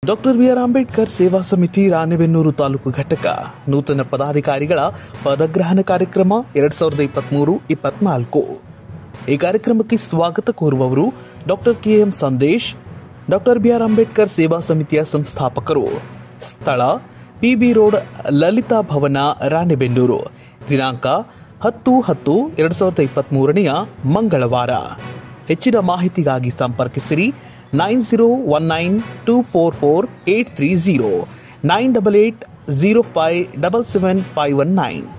doctor BR Ambedkar ಸೇವಾ ಸಮಿತಿ ರಾಣೆಬೆನ್ನೂರು ತಾಲೂಕು ಘಟಕ ನೂತನ ಪದಾಧಿಕಾರಿಗಳ ಪದಗ್ರಹಣ ಕಾರ್ಯಕ್ರಮ ಎರಡ್ ಸಾವಿರದ ಇಪ್ಪತ್ಮೂರು ಇಪ್ಪತ್ನಾಲ್ಕು ಈ ಕಾರ್ಯಕ್ರಮಕ್ಕೆ ಸ್ವಾಗತ ಕೋರುವವರು doctor KM Sandesh doctor BR Ambedkar ಸೇವಾ ಸಮಿತಿಯ ಸಂಸ್ಥಾಪಕರು ಸ್ಥಳ ಪಿಬಿ ರೋಡ್ ಲಲಿತಾ ಭವನ ರಾಣೆಬೆನ್ನೂರು ದಿನಾಂಕ ಹತ್ತು ಹತ್ತು ಎರಡ್ ಸಾವಿರದ ಇಪ್ಪತ್ಮೂರನೆಯ ಮಂಗಳವಾರ ಹೆಚ್ಚಿನ ಮಾಹಿತಿಗಾಗಿ ಸಂಪರ್ಕಿಸಿರಿ nine zero one nine two four four eight three zero nine double eight zero five double seven five one nine